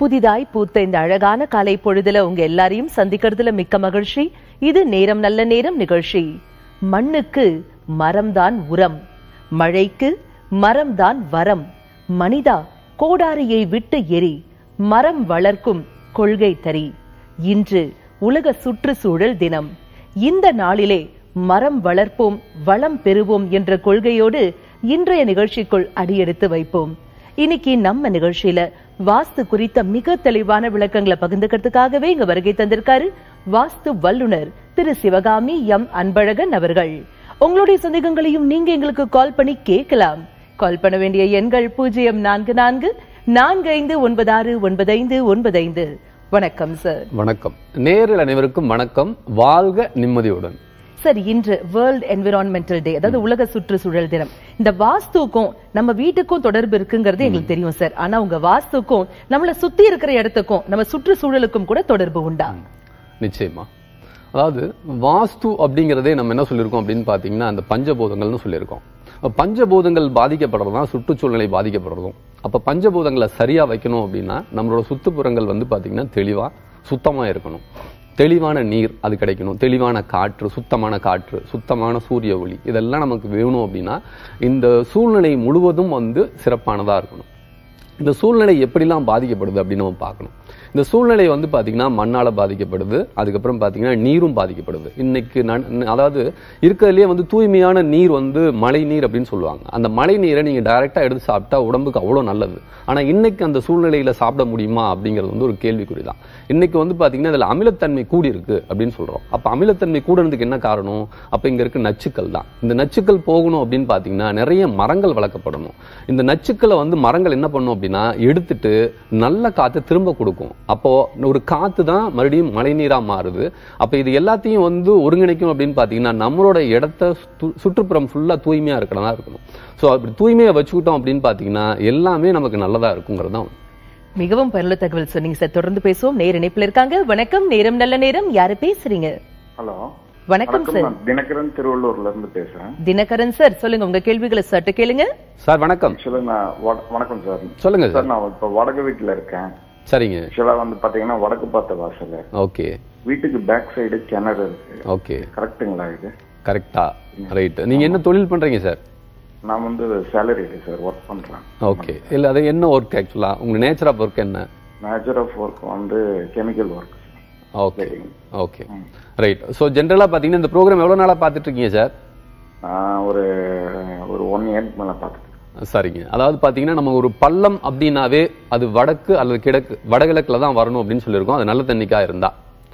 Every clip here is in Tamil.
புதிதாய் பூத்த இந்த அழகான காலை பொழுதுல உங்க எல்லாரையும் சந்திக்கிறதுல மிக்க மகிழ்ச்சி இது நேரம் நல்ல நேரம் நிகழ்ச்சி மண்ணுக்கு மரம்தான் உரம் மழைக்கு மரம்தான் வரம் மனிதா கோடாரியை விட்டு எரி மரம் வளர்க்கும் கொள்கை தரி இன்று உலக சுற்றுச்சூழல் தினம் இந்த நாளிலே மரம் வளர்ப்போம் வளம் பெறுவோம் என்ற கொள்கையோடு இன்றைய நிகழ்ச்சிக்குள் அடியெடுத்து வைப்போம் இன்னைக்கு நம்ம நிகழ்ச்சியில வாஸ்து குறித்த மிக தெளிவான விளக்கங்களை பகிர்ந்துக்கிறதுக்காகவே இங்க வருகை தந்திருக்காரு வாஸ்து வல்லுனர் திரு சிவகாமி எம் அன்பழகன் அவர்கள் உங்களுடைய சந்தேகங்களையும் நீங்க எங்களுக்கு கால் பண்ணி கேட்கலாம் கால் பண்ண வேண்டிய எண்கள் பூஜ்ஜியம் நான்கு நான்கு நான்கு ஐந்து ஒன்பது ஆறு ஒன்பது ஐந்து ஒன்பது ஐந்து வணக்கம் சார் வணக்கம் நேரில் அனைவருக்கும் வணக்கம் வாழ்க நிம்மதியுடன் சார் இன்று வேர்ல்ட் என்விரான்மெண்டல் டே அதாவது உலக சுற்றுச்சூழல் தினம் இந்த வாஸ்துக்கும் நம்ம வீட்டுக்கும் தொடர்பு இருக்குங்கிறது எங்களுக்கு தெரியும் சார் ஆனா உங்க வாஸ்துக்கும் நம்மள சுத்தி இருக்கிற இடத்துக்கும் நம்ம சுற்றுச்சூழலுக்கும் கூட தொடர்பு உண்டா நிச்சயமா அதாவது வாஸ்து அப்படிங்கிறதே நம்ம என்ன சொல்லியிருக்கோம் அப்படின்னு பார்த்தீங்கன்னா அந்த பஞ்சபூதங்கள்னு சொல்லியிருக்கோம் அப்ப பஞ்சபூதங்கள் பாதிக்கப்படுறதும் சுற்றுச்சூழ்நிலை பாதிக்கப்படுறதும் அப்ப பஞ்சபூதங்களை சரியா வைக்கணும் அப்படின்னா நம்மளோட சுற்றுப்புறங்கள் வந்து பார்த்தீங்கன்னா தெளிவா சுத்தமா இருக்கணும் தெளிவான நீர் அது கிடைக்கணும் தெளிவான காற்று சுத்தமான காற்று சுத்தமான சூரிய ஒளி இதெல்லாம் நமக்கு வேணும் அப்படின்னா இந்த சூழ்நிலை முழுவதும் வந்து சிறப்பானதா இருக்கணும் இந்த சூழ்நிலை எப்படிலாம் பாதிக்கப்படுது அப்படின்னு நம்ம பார்க்கணும் இந்த சூழ்நிலை வந்து பார்த்தீங்கன்னா மண்ணால் பாதிக்கப்படுது அதுக்கப்புறம் பார்த்தீங்கன்னா நீரும் பாதிக்கப்படுது இன்னைக்கு நன்- அதாவது இருக்கிறதுலே வந்து தூய்மையான நீர் வந்து மழை நீர் அப்படின்னு சொல்லுவாங்க அந்த மழை நீரை நீங்கள் டைரெக்டாக எடுத்து சாப்பிட்டா உடம்புக்கு அவ்வளோ நல்லது ஆனால் இன்னைக்கு அந்த சூழ்நிலையில் சாப்பிட முடியுமா அப்படிங்கிறது வந்து ஒரு கேள்விக்குறி தான் இன்னைக்கு வந்து பார்த்தீங்கன்னா இதில் அமிலத்தன்மை கூடி இருக்கு அப்படின்னு சொல்கிறோம் அப்போ அமிலத்தன்மை கூடுறதுக்கு என்ன காரணம் அப்போ இங்கே இருக்க நச்சுக்கள் தான் இந்த நச்சுக்கள் போகணும் அப்படின்னு பார்த்தீங்கன்னா நிறைய மரங்கள் வளர்க்கப்படணும் இந்த நச்சுக்களை வந்து மரங்கள் என்ன பண்ணும் அப்படின்னா எடுத்துட்டு நல்ல காற்று திரும்ப கொடுக்கும் அப்போ ஒரு காத்து தான் மறுபடியும் மழைநீரா மாறுது அப்போ இது எல்லாத்தையும் வந்து ஒருங்கிணைக்கும் அப்படின்னு பார்த்தீங்கன்னா நம்மளோட இடத்த சு- சுற்றுப்புறம் ஃபுல்லா தூய்மையா இருக்கணும் இருக்கணும் ஸோ அப்படி தூய்மையை வச்சுக்கிட்டோம் அப்படின்னு பார்த்தீங்கன்னா எல்லாமே நமக்கு நல்லதா இருக்குங்கிறது தான் மிகவும் பயனுள்ள தகவல் சொன்னீங்க சார் தொடர்ந்து பேசுவோம் நேர் இணைப்புல இருக்காங்க வணக்கம் நேரம் நல்ல நேரம் யாரு பேசுறீங்க ஹலோ வணக்கம் சார் நான் தினகரன் திருவள்ளூர்ல இருந்து பேசுறேன் தினகரன் சார் சொல்லுங்க உங்க கேள்விகளை சட்டு கேளுங்க சார் வணக்கம் ஆக்சுவலா நான் வட- வணக்கம் சார் சொல்லுங்க சார் சார் நான் இப்ப வடக்கு வீட்டுல இருக்கேன் சரிங்க ஆக்சுவலா வந்து பாத்தீங்கன்னா வடக்கு பார்த்த வாசல் ஓகே வீட்டுக்கு பேக் சைடு கிணறு இருக்கு ஓகே கரெக்ட்டுங்களா இது கரெக்டா ரைட் நீங்க என்ன தொழில் பண்றீங்க சார் நான் வந்து சேலரி சார் ஒர்க் பண்றேன் ஓகே இல்ல அது என்ன ஒர்க் ஆக்சுவலா உங்க நேச்சர் ஆஃப் ஒர்க் என்ன நேச்சர் ஆஃப் ஒர்க் வந்து chemical work okay okay right so ஜென்ரலாக பார்த்தீங்கன்னா இந்த ப்ரோக்ராம் எவ்வளோ நாளாக பார்த்துட்டு இருக்கீங்க சார் நான் ஒரு ஒரு ஒன் இயர்க்கு மேல பாத்துட்டு சரிங்க அதாவது பார்த்தீங்கன்னா நம்ம ஒரு பள்ளம் அப்படின்னாவே அது வடக்கு அல்லது கிழக்கு வடகிழக்குல தான் வரணும் அப்படின்னு சொல்லியிருக்கோம் அது நல்ல தண்ணிக்கா இருந்தா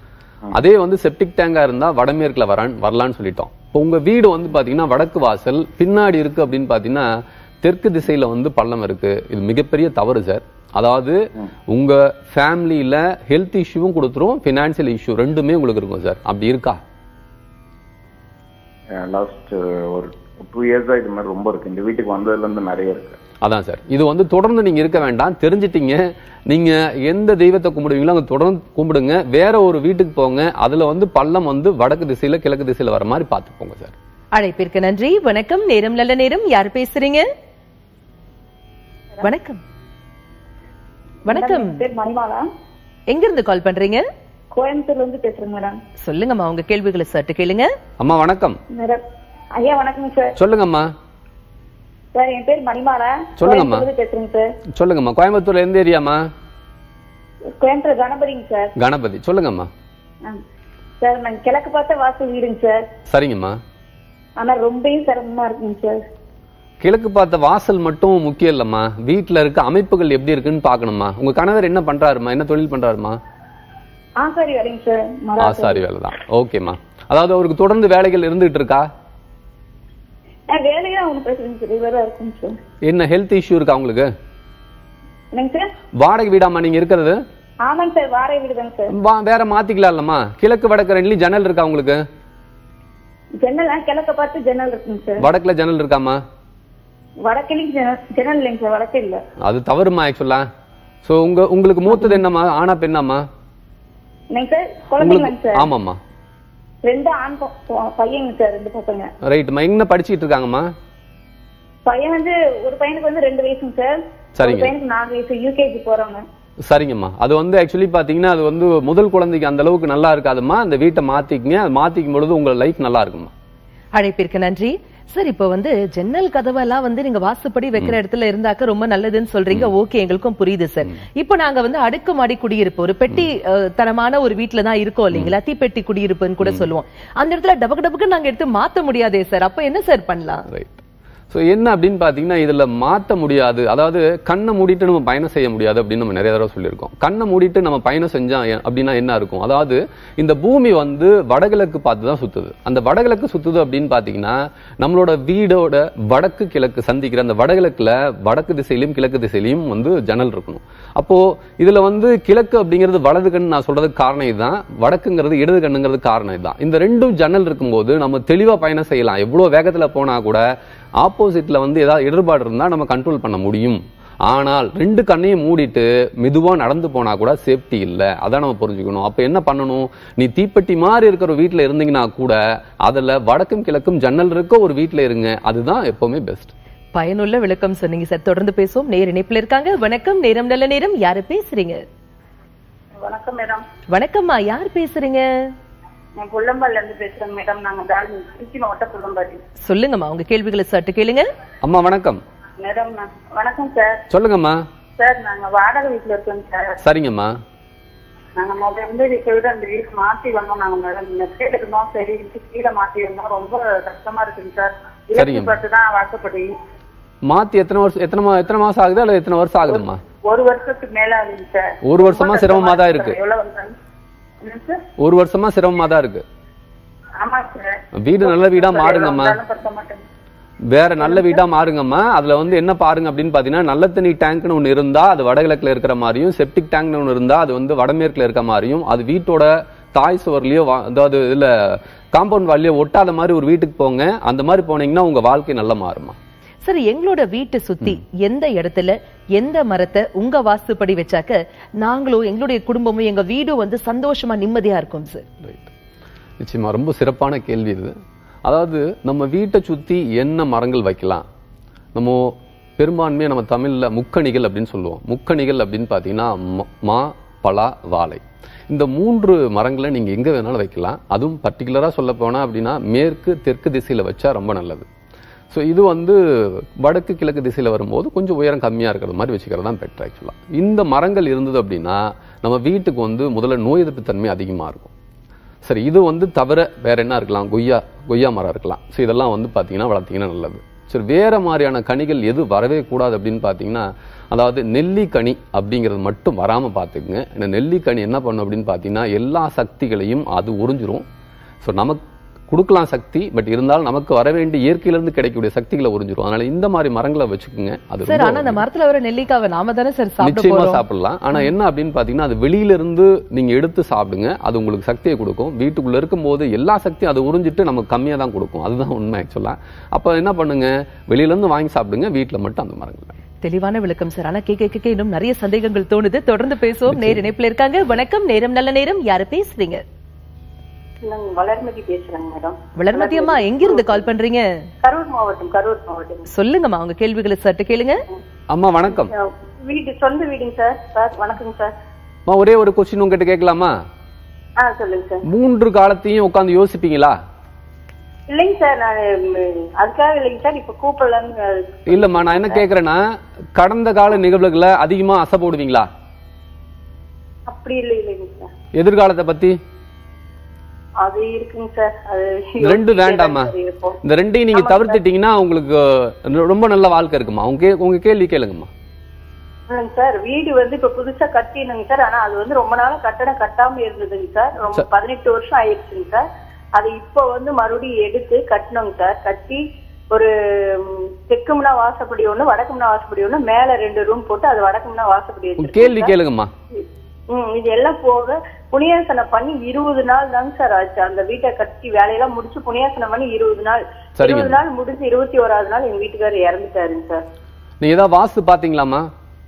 அதே வந்து செப்டிக் டேங்கா இருந்தா வடமேற்குல வரான் வரலான்னு சொல்லிட்டோம் இப்போ உங்க வீடு வந்து பாத்தீங்கன்னா வடக்கு வாசல் பின்னாடி இருக்கு அப்படின்னு பாத்தீங்கன்னா தெற்கு திசையில வந்து பள்ளம் இருக்கு இது மிகப்பெரிய தவறு சார் அதாவது உங்க ஃபேமிலியில ஹெல்த் இஷ்யூவும் கொடுத்துரும் ஃபினான்சியல் இஷ்யூ ரெண்டுமே உங்களுக்கு இருக்கும் சார் அப்படி இருக்கா லாஸ்ட் ஒரு டூ இயர்ஸா இது மாதிரி ரொம்ப இருக்கு இந்த வீட்டுக்கு வந்ததுல இருந்து நிறைய இருக்கு அதான் சார் இது வந்து தொடர்ந்து நீங்க இருக்க வேண்டாம் தெரிஞ்சிட்டீங்க நீங்க எந்த தெய்வத்தை கும்பிடுவீங்களோ அங்க தொடர்ந்து கும்பிடுங்க வேற ஒரு வீட்டுக்கு போங்க அதுல வந்து பள்ளம் வந்து வடக்கு திசையில கிழக்கு திசையில வர மாதிரி பார்த்து போங்க சார் அழைப்பிற்கு நன்றி வணக்கம் நேரம் நல்ல நேரம் யார் பேசுறீங்க வணக்கம் வணக்கம் பேர் மணிமாலா எங்க இருந்து கால் பண்றீங்க கோயம்புத்தூர்ல இருந்து பேசுறேன் மேடம் சொல்லுங்கம்மா உங்க கேள்விகளை சட்டு கேளுங்க அம்மா வணக்கம் மேடம் ஐயா வணக்கம் சார் சொல்லுங்கம்மா சார் என் பேர் மணிமாலா சொல்லுங்கம்மா. கோயம்புத்தூர்ல இருந்து பேசுறேங்க சார் சொல்லுங்கம்மா கோயம்புத்தூர்ல எந்த ஏரியாம்மா கோயம்புத்தூர் கணபதிங்க சார் கணபதி சொல்லுங்கம்மா ஆ. சார் நான் கிழக்கு பார்த்த வாசல் வீடுங்க சார் சரிங்கம்மா ஆனா ரொம்பவும் சிரமமா இருக்குங்க சார் கிழக்கு பார்த்த வாசல் மட்டும் முக்கியம் இல்லம்மா வீட்டுல இருக்க அமைப்புகள் எப்படி இருக்குன்னு பார்க்கணுமா உங்க கணவர் என்ன பண்றாருமா என்ன தொழில் பண்றாருமா ஆசாரி வேலைங்க சார் மரா ஆசாரி வேலை தான் ஓகேம்மா அதாவது அவருக்கு தொடர்ந்து வேலைகள் இருந்துகிட்டு இருக்கா வேலையா ஒண்ணு பேசுறேங்க சார் இவரா இருக்குங்க சார் என்ன ஹெல்த் இஷ்யூ இருக்கா உங்களுக்கு என்னங்க சார் வாடகை வீடாமா நீங்க இருக்கிறது ஆமாங்க சார் வாடகை வீடு தாங்க சார் வா- வேற மாத்திக்கலாம் இல்லம்மா கிழக்கு வடக்கு ரெண்டுலயும் ஜன்னல் இருக்கா உங்களுக்கு ஜன்னல் ஆ, கிழக்க பார்த்து ஜன்னல் இருக்குங்க சார் வடக்குல ஜன்னல் இருக்காமா வடக்கிலையும் ஜன்னல் ஜன்னல் இல்லைங்க சார் வடக்கு இல்ல அது தவறுமா ஆக்சுவலா சோ உங்க உங்களுக்கு மூத்தது என்னம்மா ஆனா பெண்ணாமா என்னங்க சார் குழந்தைங்களாங்க உங்களுக்கு சார் ஆமாம்மா ரெண்டு ஆண் ப- ப- பையங்க சார் ரெண்டு பசங்க ரைட்மா என்ன படிச்சிட்டு இருக்காங்கம்மா பையன் வந்து ஒரு பையனுக்கு வந்து ரெண்டு வயசுங்க சார் சரிங்க. ஒரு பையனுக்கு நாலு வயசு யூகேஜி போறவங்க சரிங்கம்மா அது வந்து ஆக்சுவலி பாத்தீங்கன்னா அது வந்து முதல் குழந்தைக்கு அந்த அளவுக்கு நல்லா இருக்காதும்மா அந்த வீட்டை மாத்திக்கங்க அது மாத்திக்கும் பொழுது உங்க லைஃப் நல்லா இருக்கும்மா அழைப்பிற்கு நன்றி சார் இப்போ வந்து ஜன்னல் கதவெல்லாம் வந்து நீங்க வாஸ்துப்படி வைக்கிற இடத்துல இருந்தாக்க ரொம்ப நல்லதுன்னு சொல்றீங்க ஓகே எங்களுக்கும் புரியுது சார் இப்போ நாங்க வந்து அடுக்குமாடி குடியிருப்பு ஒரு பெட்டி அஹ், தனமான ஒரு வீட்ல தான் இருக்கோம் இல்லைங்களா தீப்பெட்டி குடியிருப்புன்னு கூட சொல்லுவோம் அந்த இடத்துல டபக்கு டபக்கு நாங்க எடுத்து மாத்த முடியாதே சார் அப்ப என்ன சார் பண்ணலாம் ரைட் ஸோ என்ன அப்படின்னு பார்த்தீங்கன்னா இதில் மாற்ற முடியாது அதாவது கண்ணை மூடிட்டு நம்ம பயணம் செய்ய முடியாது அப்படின்னு நம்ம நிறைய தடவை சொல்லியிருக்கோம் கண்ணை மூடிட்டு நம்ம பயணம் செஞ்சா எ- அப்படின்னா என்ன இருக்கும் அதாவது இந்த பூமி வந்து வடகிழக்கு பார்த்து தான் சுத்துது அந்த வடகிழக்கு சுத்துது அப்படின்னு பார்த்தீங்கன்னா நம்மளோட வீடோட வடக்கு கிழக்கு சந்திக்கிற அந்த வடகிழக்குல வடக்கு திசையிலையும் கிழக்கு திசையிலையும் வந்து ஜன்னல் இருக்கணும் அப்போ இதுல வந்து கிழக்கு அப்படிங்கிறது வலது கண் நான் சொல்றதுக்கு காரணம் இதுதான் வடக்குங்கிறது இடது கண்ணுங்கிறது காரணம் இதுதான் இந்த ரெண்டும் ஜன்னல் இருக்கும்போது நம்ம தெளிவா பயணம் செய்யலாம் எவ்வளவு வேகத்துல போனா கூட ஆப்போசிட்ல வந்து ஏதாவது இடர்பாடு இருந்தா நம்ம கண்ட்ரோல் பண்ண முடியும் ஆனால் ரெண்டு கண்ணையும் மூடிட்டு மெதுவா நடந்து போனா கூட சேஃப்டி இல்லை அதான் நம்ம புரிஞ்சுக்கணும் அப்ப என்ன பண்ணணும் நீ தீப்பெட்டி மாதிரி இருக்கிற ஒரு வீட்ல இருந்தீங்கன்னா கூட அதுல வடக்கும் கிழக்கும் ஜன்னல் இருக்க ஒரு வீட்ல இருங்க அதுதான் எப்பவுமே பெஸ்ட் பயனுள்ள விளக்கம் சொன்னீங்க சார் தொடர்ந்து பேசுவோம் நேர் இணைப்புல இருக்காங்க வணக்கம் நேரம் நல்ல நேரம் யாரு பேசுறீங்க வணக்கம் மேடம் வணக்கம்மா யார் பேசுறீங்க நான் புள்ளம்பால்ல இருந்து பேசுறேன் மேடம் நாங்க தாழ்வு திருச்சி மாவட்டம் புள்ளம்பாடி சொல்லுங்கம்மா உங்க கேள்விகளை சட்டு கேளுங்க அம்மா வணக்கம் மேடம் நான் வணக்கம் சார் சொல்லுங்கம்மா சார் நாங்க வாடகை வீட்டுல இருக்கோம் சார் சரிங்கம்மா நாங்க முதல்ல இருந்து வீட்டை விட அந்த வீடு மாத்தி வந்தோம் நாங்க மேடம் நெக்ஸ்ட் இருந்தோம் சரி கீழே மாத்தி வந்தோம் ரொம்ப கஷ்டமா இருக்குங்க சார் சரிங்க. இலக்கு பட்டு தான் வாசப்படி மாத்தி எத்தனை வருஷம் எத்தனை மா- எத்தனை மாசம் ஆகுது அல்லது எத்தனை வருஷம் ஆகுதும்மா ஒரு வருஷத்துக்கு மேல ஆகுது சார் ஒரு வருஷமா ரொம்ப சிரமமா தான் கஷ்டமா இருக்கு. சார். எவ்வளவு வந்தாலும் என்னங்க சார் ஒரு வருஷமா சிரமமா தான் இருக்கு ஆமா சார் வீடு நல்ல வீடா சார், மாறுங்கம்மா எவ்வளவு வந்தாலும் பத்த மாட்டேங்குது. வேற நல்ல வீடா மாறுங்கம்மா அதுல வந்து என்ன பாருங்க அப்படின்னு பாத்தீங்கன்னா நல்ல தண்ணி டேங்க்னு ஒண்ணு இருந்தா அது வடகிழக்குல இருக்கிற மாதிரியும் செப்டிக் டேங்க்னு ஒண்ணு இருந்தா அது வந்து வடமேற்குல இருக்க மாதிரியும் அது வீட்டோட தாய் சுவர்லயோ வா- அதாவது இல்ல காம்பவுண்ட் வால்லையோ ஒட்டாத மாதிரி ஒரு வீட்டுக்கு போங்க அந்த மாதிரி போனீங்கன்னா உங்க வாழ்க்கை நல்லா மாறுமா சார் எங்களோட வீட்டை சுத்தி எந்த இடத்துல எந்த மரத்தை உங்க வாஸ்துப்படி வச்சாக்க நாங்களும் எங்களுடைய குடும்பமும் எங்க வீடும் வந்து சந்தோஷமா நிம்மதியா இருக்கும் சார் ரைட் நிச்சயமா ரொம்ப சிறப்பான கேள்வி இது அதாவது நம்ம வீட்டை சுத்தி என்ன மரங்கள் வைக்கலாம் நம்ம பெரும்பான்மையா நம்ம தமிழ்ல முக்கணிகள் அப்படின்னு சொல்லுவோம் முக்கணிகள் அப்படின்னு பார்த்தீங்கன்னா ம- மா பலா வாழை இந்த மூன்று மரங்களை நீங்க எங்க வேணாலும் வைக்கலாம் அதுவும் பர்டிகுலரா சொல்ல போனா அப்படின்னா மேற்கு தெற்கு திசையில வச்சா ரொம்ப நல்லது ஸோ இது வந்து வடக்கு கிழக்கு திசையில வரும்போது கொஞ்சம் உயரம் கம்மியா இருக்கிற மாதிரி வச்சுக்கிறது தான் பெட்டர் ஆக்சுவலா இந்த மரங்கள் இருந்தது அப்படின்னா நம்ம வீட்டுக்கு வந்து முதல்ல நோய் எதிர்ப்பு தன்மை அதிகமா இருக்கும் சரி இது வந்து தவிர வேற என்ன இருக்கலாம் கொய்யா கொய்யா மரம் இருக்கலாம் ஸோ இதெல்லாம் வந்து பார்த்தீங்கன்னா வளர்த்தீங்கன்னா நல்லது சரி வேற மாதிரியான கனிகள் எது வரவே கூடாது அப்படின்னு பார்த்தீங்கன்னா அதாவது நெல்லிக்கனி அப்படிங்கிறது மட்டும் வராம பார்த்துக்குங்க இந்த நெல்லிக்கனி என்ன பண்ணும் அப்படின்னு பார்த்தீங்கன்னா எல்லா சக்திகளையும் அது உறிஞ்சிரும் ஸோ நமக்கு கொடுக்கலாம் சக்தி பட் இருந்தாலும் நமக்கு வர வேண்டிய இயற்கையிலிருந்து கிடைக்கக்கூடிய சக்திகளை உறிஞ்சிரும் அதனால இந்த மாதிரி மரங்களை வச்சுக்கோங்க அது சார் ரொம்ப ஆனா அந்த மரத்துல வர நெல்லிக்காவை நாம தானே சார் சாப்பிட நிச்சயமா போறோம் சாப்பிடலாம் ஆனா என்ன அப்படின்னு பாத்தீங்கன்னா அது வெளியில இருந்து நீங்க எடுத்து சாப்பிடுங்க அது உங்களுக்கு சக்தியை கொடுக்கும் வீட்டுக்குள்ள இருக்கும்போது எல்லா சக்தியும் அது உறிஞ்சிட்டு நமக்கு கம்மியா தான் கொடுக்கும் அதுதான் உண்மை ஆக்சுவலா அப்ப என்ன பண்ணுங்க வெளியில இருந்து வாங்கி சாப்பிடுங்க வீட்டுல மட்டும் அந்த மரங்கள் தெளிவான விளக்கம் சார் ஆனா கேட்க கேட்க இன்னும் நிறைய சந்தேகங்கள் தோணுது தொடர்ந்து பேசுவோம் நேர் இணைப்புல இருக்காங்க வணக்கம் நேரம் நல்ல நேரம் யாரு பேசுறீங்க நாங்க வளர்மதி பேசுறேங்க மேடம் வளர்மதி அம்மா எங்கிருந்து கால் பண்றீங்க கரூர் மாவட்டம் கரூர் மாவட்டம் சொல்லுங்கம்மா உங்க கேள்விகளை சட்டு கேளுங்க அம்மா வணக்கம் அஹ் வீடு சொந்த வீடுங்க சார் சார் வணக்கங்க சார் அம்மா ஒரே ஒரு கொஸ்டின் உங்ககிட்ட கேட்கலாமா ஆ சொல்லுங்க சார் மூன்று காலத்தையும் உட்காந்து யோசிப்பீங்களா இல்லைங்க சார் நான் ம், அதுக்காக இல்லைங்க சார் இப்ப கூப்பிடலான்னு இல்லம்மா நான் என்ன கேக்குறேன்னா கடந்த கால நிகழ்வுகளை அதிகமா அசை போடுவீங்களா அப்படி இல்லை இல்லைங்க சார் எதிர்காலத்தை பத்தி அது இருக்குங்க சார் அது இந்த ரெண்டு வேண்டாமா சரி இருக்கும். இந்த ரெண்டையும் நீங்க தவிர்த்துட்டீங்கன்னா உங்களுக்கு ரொம்ப நல்ல வாழ்க்கை இருக்குமா உங்க கே- உங்க கேள்வி கேளுங்கம்மா இல்லைங்க சார் வீடு வந்து இப்ப புதுசா கட்டினுங்க சார் ஆனா அது வந்து ரொம்ப நாளா கட்டடம் கட்டாம இருந்ததுங்க சார் ரொம்ப பதினெட்டு வருஷம் ஆயிடுச்சுங்க சார் அது இப்போ வந்து மறுபடியும் எடுத்து கட்டணுங்க சார் கட்டி ஒரு ம், தெற்கும்னா வாசப்படி ஒண்ணு வடக்கும்னா வாசப்படி ஒண்ணு மேல ரெண்டு ரூம் போட்டு அது வடக்கும்னா வாசப்படி உங்க வச்சிருக்கேங்க கேள்வி கேளுங்கம்மா ம் இது எல்லாம் போக புனியாசனை பண்ணி இருபது நாள் தாங்க சார் ஆச்சு அந்த வீட்டை கட்டி வேலையெல்லாம் முடிச்சு புனியாசனம் பண்ணி இருபது நாள் சரிங்க. இருபது நாள் முடிஞ்சு இருபத்தி ஓராவது நாள் எங்க வீட்டுக்காரர் இறந்துட்டாருங்க சார் நீங்க ஏதாவது வாஸ்து பாத்தீங்களாமா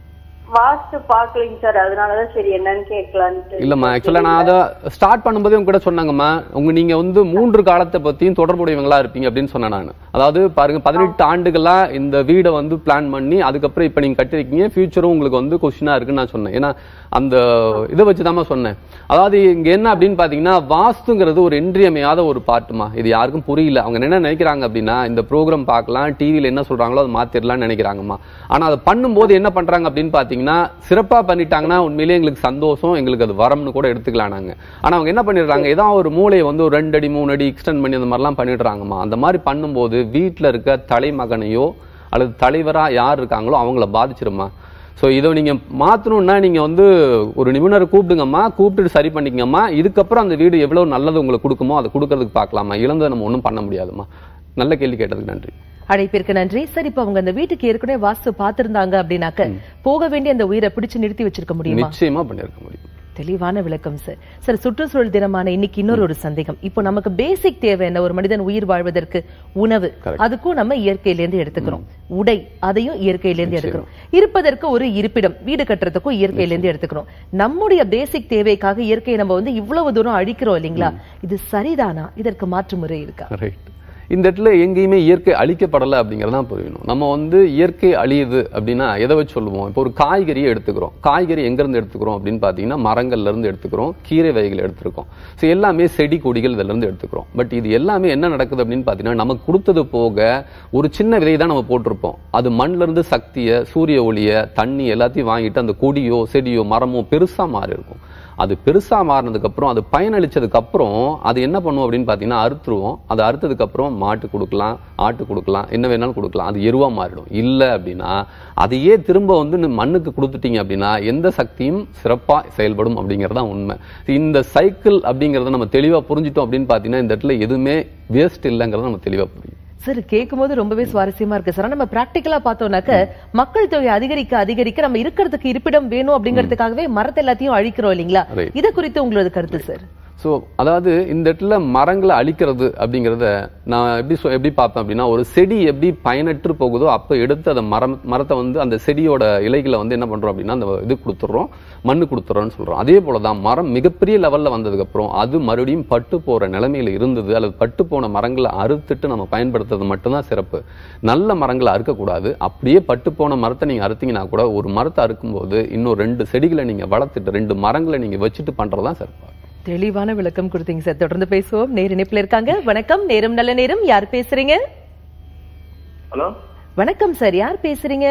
வாஸ்து பாக்கலைங்க சார் அதனாலதான் சரி என்னன்னு கேட்கலான்ட்டு இல்லம்மா ஆக்சுவலா நான் அதை ஸ்டார்ட் பண்ணும்போதே உங்க கூட சொன்னாங்கம்மா உங்க நீங்க வந்து மூன்று காலத்தை பத்தியும் தொடர்புடையவங்களா இருப்பீங்க அப்படின்னு சொன்னேன் நான் அதாவது பாருங்க பதினெட்டு ஆண்டுகளா இந்த வீடை வந்து பிளான் பண்ணி அதுக்கப்புறம் இப்ப நீங்க கட்டிருக்கீங்க ஃபியூச்சரும் உங்களுக்கு வந்து கொஸ்டினா இருக்குன்னு நான் சொன்னேன் ஏன்னா அந்த இதை வச்சுதாம்மா சொன்னேன் அதாவது இங்க என்ன அப்படின்னு பாத்தீங்கன்னா வாஸ்துங்கிறது ஒரு இன்றியமையாத ஒரு பார்ட்டுமா இது யாருக்கும் புரியல அவங்க என்ன நினைக்கிறாங்க அப்படின்னா இந்த ப்ரோக்ராம் பார்க்கலாம் டிவியில என்ன சொல்றாங்களோ அதை மாத்திரலாம்னு நினைக்கிறாங்கம்மா ஆனா அதை பண்ணும்போது என்ன பண்றாங்க அப்படின்னு பாத்தீங்கன்னா சிறப்பா பண்ணிட்டாங்கன்னா உண்மையிலேயே எங்களுக்கு சந்தோஷம் எங்களுக்கு அது வரம்னு கூட எடுத்துக்கலாம் நாங்க ஆனா அவங்க என்ன பண்ணிடுறாங்க ஏதாவது ஒரு மூளையை வந்து ஒரு ரெண்டு அடி மூணு அடி எக்ஸ்டெண்ட் பண்ணி அந்த மாதிரிலாம் பண்ணிடுறாங்கம்மா அந்த மாதிரி பண்ணும்போது வீட்டுல இருக்க தலைமகனையோ அல்லது தலைவரா யார் இருக்காங்களோ அவங்கள பாதிச்சிருமா ஸோ இதை நீங்க மாத்தணும்னா நீங்க வந்து ஒரு நிபுணரை கூப்பிடுங்கம்மா கூப்பிட்டுட்டு சரி பண்ணிக்கங்கம்மா இதுக்கப்புறம் அந்த வீடு எவ்வளவு நல்லது உங்களுக்கு கொடுக்குமோ அதை கொடுக்கறதுக்கு பார்க்கலாமா இழந்ததை நம்ம ஒன்றும் பண்ண முடியாதும்மா நல்ல கேள்வி கேட்டதுக்கு நன்றி அழைப்பிற்கு நன்றி சார் இப்ப அவங்க அந்த வீட்டுக்கு ஏற்கனவே வாஸ்து பார்த்திருந்தாங்க அப்படின்னாக்க போக வேண்டிய அந்த உயிரை பிடிச்சு நிறுத்தி வச்சிருக்க முடியுமா நிச்சயமா பண்ணியிருக்க முடியும் தெளிவான விளக்கம் சார் சார் சுற்றுச்சூழல் தினமான இன்னைக்கு இன்னொரு ஒரு சந்தேகம் இப்போ நமக்கு பேசிக் தேவை என்ன ஒரு மனிதன் உயிர் வாழ்வதற்கு உணவு Correct. அதுக்கும் நம்ம இயற்கையிலேருந்து எடுத்துக்கிறோம் உடை அதையும் இயற்கையிலேருந்து எடுக்கிறோம் இருப்பதற்கு ஒரு இருப்பிடம் வீடு கட்டுறதுக்கும் இயற்கையிலேருந்து எடுத்துக்கிறோம் நம்முடைய பேசிக் தேவைக்காக இயற்கையை நம்ம வந்து இவ்வளவு தூரம் அழிக்கிறோம் இல்லைங்களா இது சரிதானா இதற்கு மாற்று முறை இருக்கா ரைட் இந்த இடத்துல எங்கேயுமே இயற்கை அழிக்கப்படலை அப்படிங்கறதான் புரியணும் நம்ம வந்து இயற்கை அழியுது அப்படின்னா எதை வச்சு சொல்லுவோம் இப்போ ஒரு காய்கறியை எடுத்துக்கிறோம் காய்கறி எங்க இருந்து எடுத்துக்கிறோம் அப்படின்னு பார்த்தீங்கன்னா மரங்கள்ல இருந்து எடுத்துக்கிறோம் கீரை வகைகள் எடுத்துக்கிறோம் ஸோ எல்லாமே செடி கொடிகள் இதுல இருந்து எடுத்துக்கிறோம் பட் இது எல்லாமே என்ன நடக்குது அப்படின்னு பார்த்தீங்கன்னா நமக்கு கொடுத்தது போக ஒரு சின்ன விதை தான் நம்ம போட்டிருப்போம் அது மண்ணுல இருந்து சக்தியை சூரிய ஒளியை தண்ணி எல்லாத்தையும் வாங்கிட்டு அந்த கொடியோ செடியோ மரமோ பெருசா மாறி இருக்கும் அது பெருசா மாறினதுக்கு அப்புறம் அது பயனளிச்சதுக்கு அப்புறம் அது என்ன பண்ணும் அப்படின்னு பார்த்தீங்கன்னா அறுத்துருவோம் அது அறுத்ததுக்கு அப்புறம் மாட்டு கொடுக்கலாம் ஆட்டு கொடுக்கலாம் என்ன வேணாலும் கொடுக்கலாம் அது எருவா மாறிடும் இல்லை அப்படின்னா அதையே திரும்ப வந்து நீ மண்ணுக்கு கொடுத்துட்டீங்க அப்படின்னா எந்த சக்தியும் சிறப்பா செயல்படும் அப்படிங்கிறது தான் உண்மை இந்த சைக்கிள் அப்படிங்கறத நம்ம தெளிவா புரிஞ்சிட்டோம் அப்படின்னு பார்த்தீங்கன்னா இந்த இடத்துல எதுவுமே வேஸ்ட் இல்லைங்கிறத நம்ம தெளிவா புரியும் சார் கேட்கும்போது ரொம்பவே சுவாரஸ்யமா இருக்கு சார் ஆனா நம்ம பிராக்டிக்கலா பார்த்தோம்னாக்க மக்கள் தொகை அதிகரிக்க அதிகரிக்க நம்ம இருக்கிறதுக்கு இருப்பிடம் வேணும் அப்படிங்கிறதுக்காகவே மரத்தை எல்லாத்தையும் அழிக்கிறோம் இல்லைங்களா Right. இத குறித்து உங்களோட கருத்து சார் ஸோ அதாவது இந்த இடத்துல மரங்களை அழிக்கிறது அப்படிங்கிறத நான் எப்படி சொ- எப்படி பார்ப்பேன் அப்படின்னா ஒரு செடி எப்படி பயனற்று போகுதோ அப்போ எடுத்து அந்த மரம் மரத்தை வந்து அந்த செடியோட இலைகளை வந்து என்ன பண்றோம் அப்படின்னா அந்த இது கொடுத்துட்றோம் மண்ணு கொடுத்துட்றோம்னு சொல்றோம் அதே போல தான் மரம் மிகப்பெரிய லெவல்ல வந்ததுக்கு அப்புறம் அது மறுபடியும் பட்டு போற நிலைமையில இருந்தது அல்லது பட்டு போன மரங்களை அறுத்துட்டு நம்ம பயன்படுத்துறது மட்டும்தான் சிறப்பு நல்ல மரங்களை அறுக்கக்கூடாது அப்படியே பட்டு போன மரத்தை நீங்க அறுத்தீங்கன்னா கூட ஒரு மரத்தை அறுக்கும்போது இன்னும் ரெண்டு செடிகளை நீங்க வளர்த்துட்டு ரெண்டு மரங்களை நீங்க வச்சுட்டு பண்றதுதான் சிறப்பு தெளிவான விளக்கம் கொடுத்தீங்க சார் தொடர்ந்து பேசுவோம் நேர் இணைப்புல இருக்காங்க வணக்கம் நேரம் நல்ல நேரம் யார் பேசுறீங்க ஹலோ வணக்கம் சார் யார் பேசுறீங்க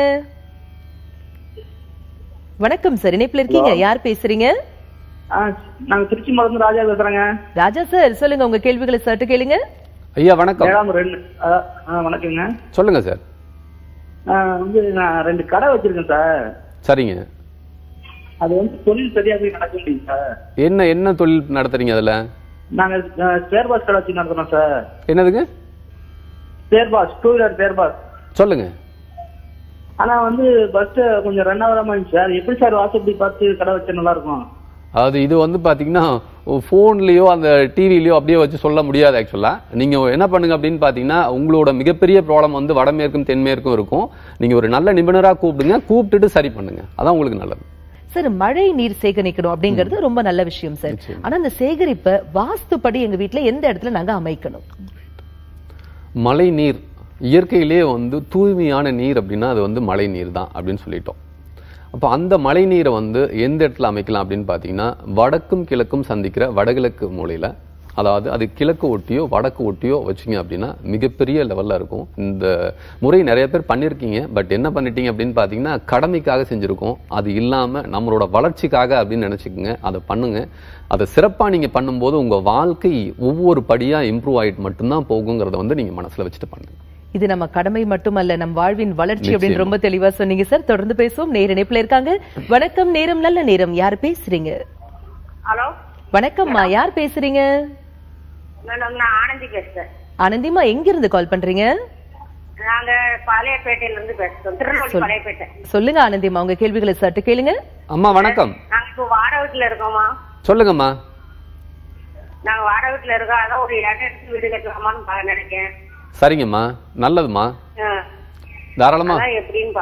வணக்கம் சார் இணைப்புல இருக்கீங்க யார் பேசுறீங்க ஆ, நாங்க திருச்சி மருந்து ராஜா பேசுறேங்க ராஜா சார் சொல்லுங்க உங்க கேள்விகளை சற்று கேளுங்க ஐயா வணக்கம் ஏழாம் ரெண்டு ஆ, ஆ, வணக்கங்க சொல்லுங்க சார் ஆ, வந்து நான் ரெண்டு கடை வச்சிருக்கேன் சார் சரிங்க அது வந்து தொழில் சரியா போய் நடக்க முடியும் சார் என்ன என்ன தொழில் நடத்துறீங்க அதுல நாங்க ஸ்பேர் பாஸ் கடை வச்சு நடத்துறோம் சார் என்னதுங்க spare parts two wheeler spare parts சொல்லுங்க ஆனா வந்து பஸ் கொஞ்சம் ரன் ஆகாம இருந்துச்சு சார் எப்படி சார் வாசப்படி பார்த்து கடை வச்சா நல்லா இருக்கும் அதாவது இது வந்து பாத்தீங்கன்னா ஃபோன்லயோ அந்த டிவிலயோ அப்படியே வச்சு சொல்ல முடியாது ஆக்சுவலா நீங்க என்ன பண்ணுங்க அப்படின்னு பாத்தீங்கன்னா உங்களோட மிகப்பெரிய ப்ராப்ளம் வந்து வடமேற்கும் தென்மேற்கும் இருக்கும் நீங்க ஒரு நல்ல நிபுணரா கூப்பிடுங்க கூப்பிட்டுட்டு சரி பண்ணுங்க அதான் உங்களுக்கு நல்லது சார் மழை நீர் சேகரிக்கணும் அப்படிங்கிறது ரொம்ப நல்ல விஷயம் சார் ஆனா அந்த சேகரிப்பை வாஸ்துப்படி எங்க வீட்ல எந்த இடத்துல நாங்க அமைக்கணும் மழை நீர் இயற்கையிலே வந்து தூய்மையான நீர் அப்படின்னா அது வந்து மழை நீர் தான் அப்படின்னு சொல்லிட்டோம் அப்போ அந்த மழை நீரை வந்து எந்த இடத்துல அமைக்கலாம் அப்படின்னு பார்த்தீங்கன்னா வடக்கும் கிழக்கும் சந்திக்கிற வடகிழக்கு மூலையில் அதாவது அது கிழக்கு ஒட்டியோ வடக்கு ஒட்டியோ வச்சிங்க அப்படின்னா மிகப்பெரிய லெவலில் இருக்கும் இந்த முறை நிறைய பேர் பண்ணியிருக்கீங்க பட் என்ன பண்ணிட்டீங்க அப்படின்னு பார்த்தீங்கன்னா கடமைக்காக செஞ்சுருக்கோம் அது இல்லாமல் நம்மளோட வளர்ச்சிக்காக அப்படின்னு நினச்சிக்கோங்க அதை பண்ணுங்க அதை சிறப்பாக நீங்கள் பண்ணும்போது உங்கள் வாழ்க்கை ஒவ்வொரு படியாக இம்ப்ரூவ் ஆகிட்டு மட்டும்தான் போகுங்கிறத வந்து நீங்கள் மனசில் வச்சுட்டு பண்ணுங்க இது நம்ம கடமை மட்டுமல்ல நம் வாழ்வின் வளர்ச்சி அப்படின்னு நிச்சயமா. ரொம்ப தெளிவா சொன்னீங்க சார் தொடர்ந்து பேசுவோம் நேர இணைப்புல இருக்காங்க வணக்கம் நேரம் நல்ல நேரம் யார் பேசுறீங்க ஹலோ வணக்கம்மா யார் பேசுறீங்க மேடம் நான் ஆனந்தி பேசுறேன் ஆனந்திமா எங்க இருந்து கால் பண்றீங்க நாங்க பாளையப்பேட்டையில இருந்து பேசுறோம் திருநெல்வேலி பாளையப்பேட்டை சொல்லுங்க ஆனந்திமா உங்க கேள்விகளை சற்று கேளுங்க அம்மா வணக்கம் நாங்க இப்போ வாடகை வீட்டுல இருக்கோமா சொல்லுங்கம்மா நாங்க வாடகை வீட்டுல இருக்கோம் அதான் ஒரு இடம் எடுத்து வீடு கட்டலாமான்னு பா- நினைக்கிறேன் சரிங்கம்மா நல்லதும்மா ஆ, தாராளமா அதான் எப்படின்னு பாக்குறேன்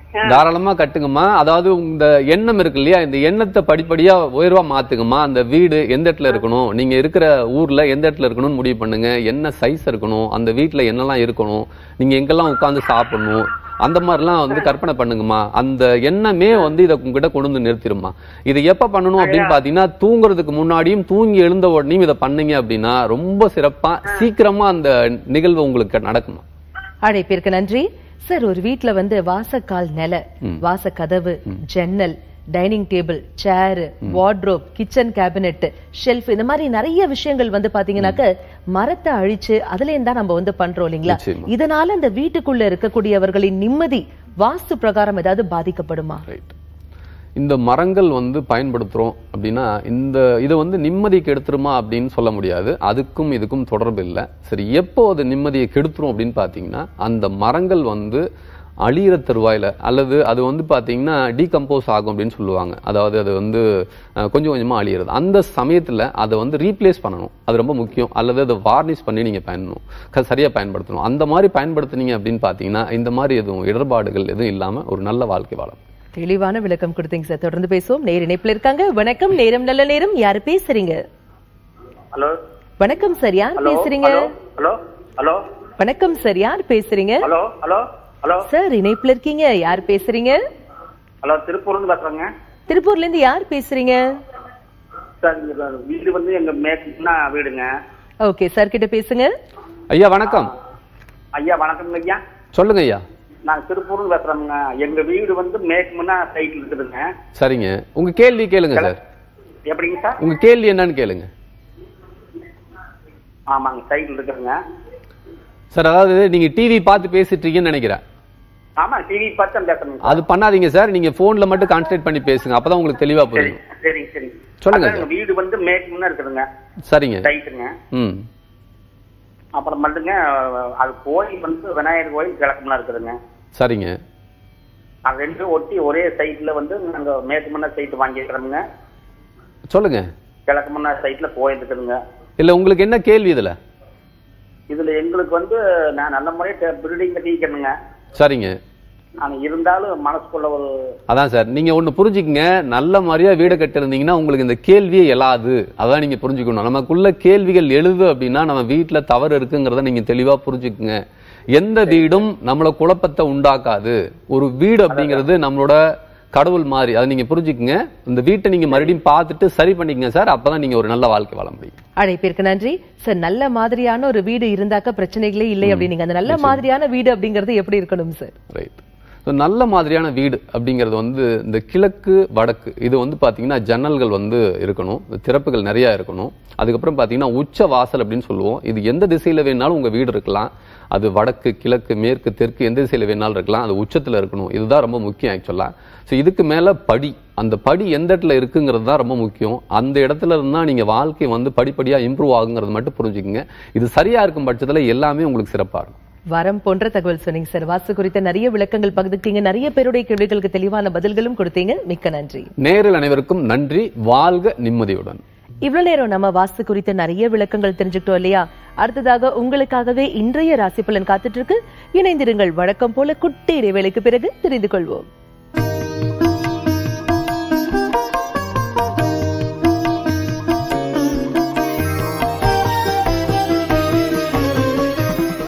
தாராளமா கட்டுங்கம்மா அதாவது இந்த எண்ணம் இருக்கு இல்லையா இந்த எண்ணத்தை படிப்படியா உயர்வா மாத்துங்கம்மா அந்த வீடு எந்த இடத்துல இருக்கணும் நீங்க இருக்கிற ஊர்ல எந்த இடத்துல இருக்கணும்னு முடிவு பண்ணுங்க என்ன சைஸ் இருக்கணும் அந்த வீட்டுல என்னெல்லாம் இருக்கணும் நீங்க எங்கெல்லாம் உட்கார்ந்து சாப்பிடணும் அந்த மாதிரிலாம் வந்து கற்பனை பண்ணுங்கம்மா அந்த எண்ணமே வந்து இதை உங்ககிட்ட கொண்டு வந்து நிறுத்திடுமா இதை எப்ப பண்ணணும் அப்படின்னு பாத்தீங்கன்னா தூங்குறதுக்கு முன்னாடியும் தூங்கி எழுந்த உடனேயும் இதை பண்ணீங்க அப்படின்னா ரொம்ப சிறப்பா சீக்கிரமா அந்த நிகழ்வு உங்களுக்கு நடக்குமா அழைப்பிற்கு நன்றி சார் ஒரு வீட்ல வந்து வாசக்கால் நில வாசக்கதவு ஜன்னல் dining table chair wardrobe kitchen cabinet shelf இந்த மாதிரி நிறைய விஷயங்கள் வந்து பாத்தீங்கன்னாக்க மரத்தை அழிச்சு அதுல இருந்தா நம்ம வந்து பண்றோம் இல்லைங்களா நிச்சயமா. இதனால இந்த வீட்டுக்குள்ள இருக்கக்கூடியவர்களின் நிம்மதி வாஸ்து பிரகாரம் ஏதாவது பாதிக்கப்படுமா ரைட் இந்த மரங்கள் வந்து பயன்படுத்துறோம் அப்படின்னா இந்த இதை வந்து நிம்மதி கெடுத்துருமா அப்படின்னு சொல்ல முடியாது அதுக்கும் இதுக்கும் தொடர்பு இல்லை சரி எப்போ அது நிம்மதியை கெடுத்துரும் அப்படின்னு பார்த்தீங்கன்னா அந்த மரங்கள் வந்து அழியிற தருவாயில அல்லது அது வந்து பார்த்தீங்கன்னா டீகம்போஸ் ஆகும் அப்படின்னு சொல்லுவாங்க அதாவது அது வந்து அஹ், கொஞ்சம் கொஞ்சமா அழியிறது அந்த சமயத்துல அதை வந்து ரீப்ளேஸ் பண்ணணும் அது ரொம்ப முக்கியம் அல்லது அதை வார்னிஷ் பண்ணி நீங்க பயன்படணும் க- சரியா பயன்படுத்தணும் அந்த மாதிரி பயன்படுத்துனீங்க அப்படின்னு பார்த்தீங்கன்னா இந்த மாதிரி எதுவும் இடர்பாடுகள் எதுவும் இல்லாம ஒரு நல்ல வாழ்க்கை வாழலாம் தெளிவான விளக்கம் கொடுத்தீங்க சார் தொடர்ந்து பேசுவோம் நேர் இணைப்புல இருக்காங்க வணக்கம் நேரம் நல்ல நேரம் யாரு பேசுறீங்க ஹலோ வணக்கம் சார் யார் ஹலோ பேசுறீங்க ஹலோ ஹலோ ஹலோ வணக்கம் சார் யார் பேசுறீங்க ஹலோ ஹலோ ஹலோ சார் இணைப்புல இருக்கீங்க யார் பேசுறீங்க ஹலோ திருப்பூர்னு பேசுறேங்க திருப்பூர்ல இருந்து யார் பேசுறீங்க சார் இங்க வீடு வந்து எங்க மேற்குனா வீடுங்க ஓகே சார் கிட்ட பேசுங்க ஐயா வணக்கம் ஐயா வணக்கம் ஐயா சொல்லுங்க ஐயா நான் திருப்பூர்னு பேசுறேங்க எங்க வீடு வந்து மேற்குனா சைட்ல இருக்குதுங்க சரிங்க உங்க கேள்வி கேளுங்க சார் எப்படிங்க சார் உங்க கேள்வி என்னன்னு கேளுங்க ஆமாங்க சைட்ல இருக்குதுங்க சார் அதாவது நீங்க டிவி பார்த்து பேசிட்டு இருக்கீங்கன்னு நினைக்கிறேன் ஆமா டிவி பார்த்து தான் பேசுறேங்க அது பண்ணாதீங்க சார் நீங்க போன்ல மட்டும் கான்சென்ட்ரேட் பண்ணி பேசுங்க அப்பதான் உங்களுக்கு தெளிவா சரி புரியும் சரி சரி சொல்லுங்க அதான் எங்க வீடு வந்து மேற்குனா இருக்குதுங்க சரிங்க சைட்டுங்க ம் அப்புறம் மட்டுங்க அது கோயில் வந்து விநாயகர் கோயில் கிழக்குமலாம் இருக்குதுங்க சரிங்க அது ரெண்டும் ஒட்டி ஒரே சைட்ல வந்து நாங்க மேற்கு மன்னர் சைட் வாங்கிக்கிறோமுங்க சொல்லுங்க கிழக்கு மன்னர் சைட்ல கோயில் இருக்குதுங்க இல்ல உங்களுக்கு என்ன கேள்வி இதுல இதுல எங்களுக்கு வந்து நான் நல்ல முறையை பில்டிங் கட்டிக்கணுங்க சரிங்க ஆனா இருந்தாலும் மனசுக்குள்ள ஒரு அதான் சார் நீங்க ஒண்ணு புரிஞ்சுக்கங்க நல்ல மாதிரியா வீடு கட்டிருந்தீங்கன்னா உங்களுக்கு இந்த கேள்வியே எழாது அதான் நீங்க புரிஞ்சுக்கணும் நமக்குள்ள கேள்விகள் எழுது அப்படின்னா நம்ம வீட்டுல தவறு இருக்குங்கிறத நீங்க தெளிவா புரிஞ்சுக்குங்க எந்த வீடும் நம்மள குழப்பத்தை உண்டாக்காது ஒரு வீடு அப்படிங்கிறது நம்மளோட கடவுள் மாதிரி அதை நீங்க புரிஞ்சுக்குங்க இந்த வீட்டை நீங்க மறுபடியும் பார்த்துட்டு சரி பண்ணிக்கங்க சார் அப்பதான் நீங்க ஒரு நல்ல வாழ்க்கை வாழ முடியும் அழைப்பிற்கு நன்றி சார் நல்ல மாதிரியான ஒரு வீடு இருந்தாக்க பிரச்சனைகளே இல்லை அப்படின்னீங்க அந்த நல்ல மாதிரியான வீடு அப்படிங்கறது எப்படி இருக்கணும் சார் ரைட் ஸோ நல்ல மாதிரியான வீடு அப்படிங்கிறது வந்து இந்த கிழக்கு வடக்கு இது வந்து பார்த்தீங்கன்னா ஜன்னல்கள் வந்து இருக்கணும் திறப்புகள் நிறைய இருக்கணும் அதுக்கப்புறம் பார்த்தீங்கன்னா உச்ச வாசல் அப்படின்னு சொல்லுவோம் இது எந்த திசையில வேணாலும் உங்க வீடு இருக்கலாம் அது வடக்கு கிழக்கு மேற்கு தெற்கு எந்த திசையில வேணாலும் இருக்கலாம் அது உச்சத்துல இருக்கணும் இதுதான் ரொம்ப முக்கியம் ஆக்சுவலா ஸோ இதுக்கு மேல படி அந்த படி எந்த இடத்துல இருக்குங்கிறது தான் ரொம்ப முக்கியம் அந்த இடத்துல இருந்தா நீங்க வாழ்க்கை வந்து படிப்படியா இம்ப்ரூவ் ஆகுங்கிறது மட்டும் புரிஞ்சுக்குங்க இது சரியா இருக்கும் பட்சத்துல எல்லாமே உங்களுக்கு சிறப்பா இருக்கும் வரம் போன்ற தகவல் சொன்னீங்க சார் வாஸ்து குறித்த நிறைய விளக்கங்கள் பகிர்ந்துட்டீங்க நிறைய பேருடைய கேள்விகளுக்கு தெளிவான பதில்களும் கொடுத்தீங்க மிக்க நன்றி நேரில் அனைவருக்கும் நன்றி வாழ்க நிம்மதியுடன் இவ்வளவு நேரம் நம்ம வாஸ்து குறித்த நிறைய விளக்கங்கள் தெரிஞ்சுக்கிட்டோம் இல்லையா அடுத்ததாக உங்களுக்காகவே இன்றைய ராசி பலன் காத்துட்டு இருக்கு இணைந்திருங்கள் வழக்கம் போல குட்டி இடைவேளைக்கு பிறகு தெரிந்து கொள்வோம்